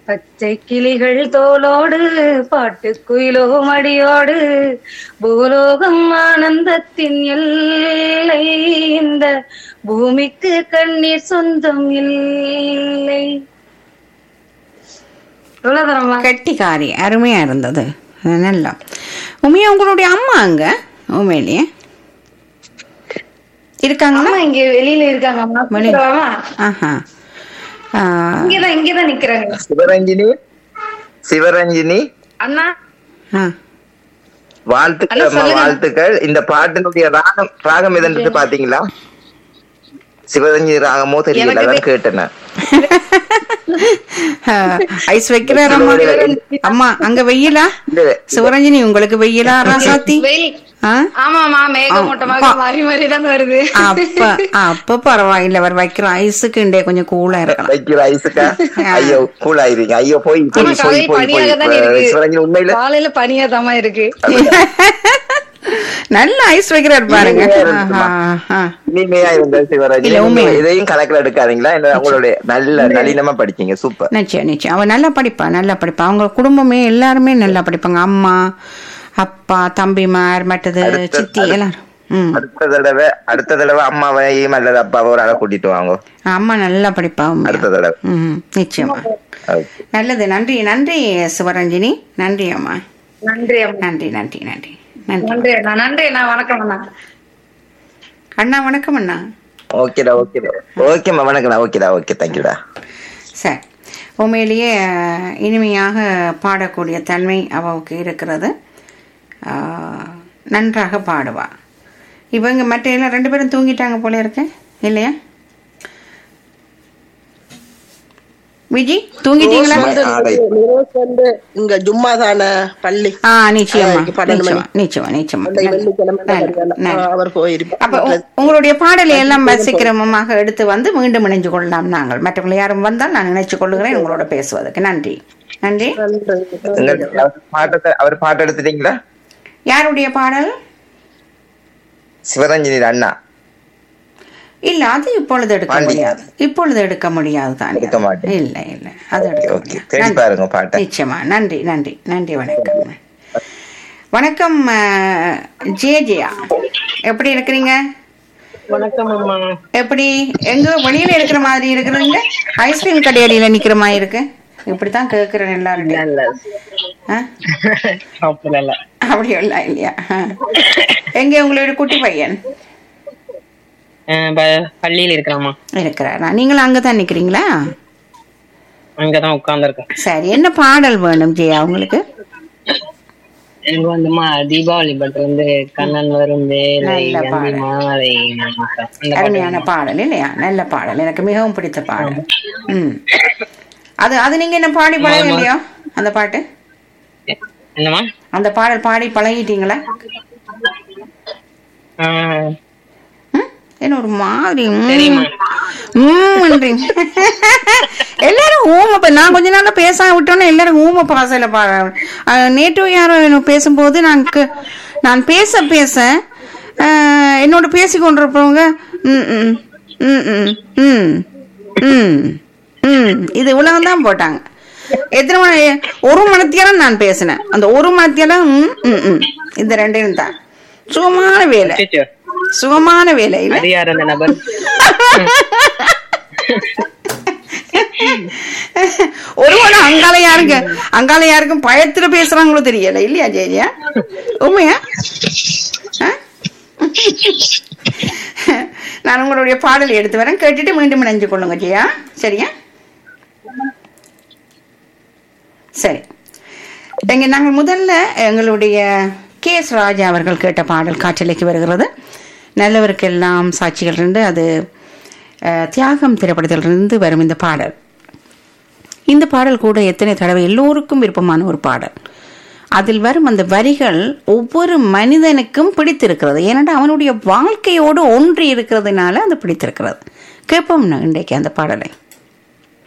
பச்சை கிளிகள் தோளோடு பாட்டு குயிலோ மடியோடு பூலோகம் ஆனந்தத்தின் எல்லை இந்த பூமிக்கு கண்ணீர் சொந்தம் இல்லை இவ்வளவுதானம்மா கெட்டிக்காரி அருமையா இருந்தது நல்லா உண்மையா உங்களுடைய அம்மா அங்க உண்மையிலேயே இருக்காங்களா அம்மா இங்க வெளியில இருக்காங்க அம்மா வெளி- கூப்பிடவாமா? ஆஹா ஆ, இங்கதான் இங்கதான் நிக்கிறாங்க சிவரஞ்சினி சிவரஞ்சினி அண்ணா ஆ. வாழ்த்துக்கள் ஹலோ, அம்மா, சொல்லுங்க. வாழ்த்துக்கள் இந்த பாட்டினுடைய ராகம் ராகம் எதுன்னு பாத்தீங்களா சிவரஞ்சினி ராகமோ தெரியல எனக்கு அதான் கேட்டேன் நான். ஆ, ஐஸ் வைக்கிறார் அம்மா அம்மா அங்க வெயிலா இல்ல, இல்ல. சிவரஞ்சனி உங்களுக்கு வெயிலா ராசாத்தி வெயில் ஆ? ஆமாமா மேகமூட்டமாக ஆ. மாறி மாறி தான் வருது அப்ப அப்ப பரவாயில்ல அவர் வைக்கிற ஐஸுக்கு இண்டே கொஞ்சம் கூலா இருக்கலாம் வைக்கிற ஐஸுக்கா ஐயோ கூல் ஆயிருங்க ஐயோ போய் ஆமா போய் போய் காலையில் போய் பனியாக தான் போய் இருக்கு சிவரஞ்சினி உண்மையில காலையில பனியாதாமா இருக்கு நல்ல ஐஸ் வைக்கிறார் பாருங்க இனிமையா இருந்துச்சுமா. ஆஹா, ஆ. இனிமையா இருந்த சிவரஞ்சினி இல்ல, உண்மையா. நீங்க எதையும் கணக்குல எடுக்காதீங்களா என்ன உங்களுடைய நல்ல நளினமா படிச்சீங்க சூப்பர் நிச்சயம் நிச்சயம் அவ நல்லா படிப்பா நல்லா படிப்பா அவங்க குடும்பமே எல்லாருமே நல்லா படிப்பாங்க அம்மா அப்பா தம்பிமார் மற்றது அடுத்த- சித்தி எல்லாரும் ம் அடுத்த தடவை அடுத்த தடவை அம்மாவையும் அல்லது அப்பாவை ஒரு ஆளை கூட்டிட்டு வாங்க அம்மா நல்லா படிப்பா உண்மையா. அடுத்த தடவை ம் நிச்சயமா Okay. நல்லது நன்றி நன்றி சிவரஞ்சினி நன்றி அம்மா நன்றி அம்மா நன்றி நன்றி நன்றி நன்றி நன்றி அண்ணா நன்றி அண்ணா வணக்கம் அண்ணா அண்ணா வணக்கம் அண்ணா ஓகேடா ஓகேடா ஓகேம்மா வணக்கம்டா ஓகேடா ஓகே தேங்க்யூடா சரி உண்மையிலேயே அஹ், இனிமையாக பாடக்கூடிய தன்மை அவளுக்கு இருக்கிறது ஆஹ், நன்றாக பாடுவா இவங்க மற்ற எல்லாம் ரெண்டு பேரும் தூங்கிட்டாங்க போல இருக்கு இல்லையா விஜி தூங்கிட்டீங்களா ஆடை. நிரோஸ் வந்து இங்க ஜும்மா தானே பள்ளி ஆ நிச்சயமா ஆ, பன்னெண்டு மணி. நிச்சயமா நிச்சயமா நிச்சயமா அந்த வெள்ளிக்கிழமை நல்ல, வருவாங்க. நல்ல. ஆ, அவர் போயிருப்பார் அப்ப உ- உங்களுடைய பாடலை எல்லாம் வசிக்கிரமமாக எடுத்து வந்து மீண்டும் இணைஞ்சு கொள்ளலாம் நாங்கள் மற்றவர்கள் யாரும் வந்தால் நான் நினைச்சு கொள்ளுகிறேன் உங்களோட பேசுவதற்கு நன்றி நன்றி எங்க அவர் பாட்டத்தை அவர் பாட்டு எடுத்துட்டீங்களா யாருடைய பாடல் சிவரஞ்சினி அண்ணா இல்ல அது இப்பொழுது எடுக்க பாண்டி. முடியாது இப்பொழுது எடுக்க முடியாது தான் எடுக்க மாட்டேன். இல்ல இல்ல அது எடுக்க ஓகே முடியாது. தேடி நன்றி. பாருங்க பாட்டை நிச்சயமா நன்றி நன்றி நன்றி வணக்கம் வணக்கம் அஹ், ஜே ஜெயா எப்படி இருக்கிறீங்க வணக்கம் அம்மா எப்படி எங்க வெளியில இருக்கிற மாதிரி இருக்கிறீங்க ஐஸ்கிரீம் கடையடியில நிக்கிற மாதிரி இருக்கு இப்படித்தான் கேக்குறேன் எல்லாரும் இல்ல சாப்பிடல அப்படி எல்லாம் இல்லையா ஆ. எங்க உங்களுடைய குட்டி பையன் பள்ளியில இருக்கிறாமா இருக்கிறாரா நீங்களும் அங்கதான் நிக்கிறீங்களா அங்கதான் உட்கார்ந்துருக்கேன் சரி என்ன பாடல் வேணும் ஜெயா உங்களுக்கு எனக்கு வந்துமா தீபாவளி பட்டு வந்து கண்ணன் வரும் வேலை நல்ல அந்தி பாடல். மாலை நமக்கு. அந்த அருமையான பாட்டு பாடல் இல்லையா நல்ல பாடல் எனக்கு மிகவும் பிடித்த பாடல் ம் அது அது நீங்க என்ன பாடி பழகலையோ அந்த பாட்டு என்னமா அந்த பாடல் பாடி பழகிட்டீங்களா ஆஹ் ம்? என்ன ஒரு மாதிரி ம். தெரியுமா? ம்ன்றீங்க. எல்லாரும் ஊம இப்ப நான் கொஞ்ச நாளா பேசாம விட்டோன்னா எல்லாரும் ஊம பாசையில பாட நேற்று யாரும் எனக்கு பேசும்போது நான் கு- நான் பேச பேச அஹ், என்னோட பேசி கொண்டிருப்பவங்க ம் ம் ம் ம் ம் ம் ம் இது உலகம் தான் போட்டாங்க எத்தனை மணி ஒரு மணித்தியாலம் நான் பேசினேன் அந்த ஒரு மணித்தியாலம் ம் ம் ம் இந்த ரெண்டையும் தான் சுகமான வேலை அச்சச்சோ. சுகமான வேலை இல்ல அது யார் அந்த நபர் ஒருவன அங்கால யாருங்க அங்கால யாருக்கும் பயத்துல பேசுறாங்களோ தெரியல இல்லையா ஜெயா உண்மையா ஆ? நான் உங்களுடைய பாடல் எடுத்து வரேன் கேட்டுட்டு மீண்டும் இணைஞ்சு கொள்ளுங்க ஜெயா சரியா சரி எங்க நாங்கள் முதல்ல எங்களுடைய கே எஸ் ராஜா அவர்கள் கேட்ட பாடல் காற்றலைக்கு வருகிறது நல்லவருக்கெல்லாம் சாட்சிகள் இருந்து அது அஹ், தியாகம் திரைப்படத்திலிருந்து வரும் இந்த பாடல் இந்த பாடல் கூட எத்தனை தடவை எல்லோருக்கும் விருப்பமான ஒரு பாடல் அதில் வரும் அந்த வரிகள் ஒவ்வொரு மனிதனுக்கும் பிடித்திருக்கிறது ஏனென்றால் அவனுடைய வாழ்க்கையோடு ஒன்றி இருக்கிறதுனால அது பிடித்திருக்கிறது கேட்போம் நான் இன்றைக்கு அந்த பாடலை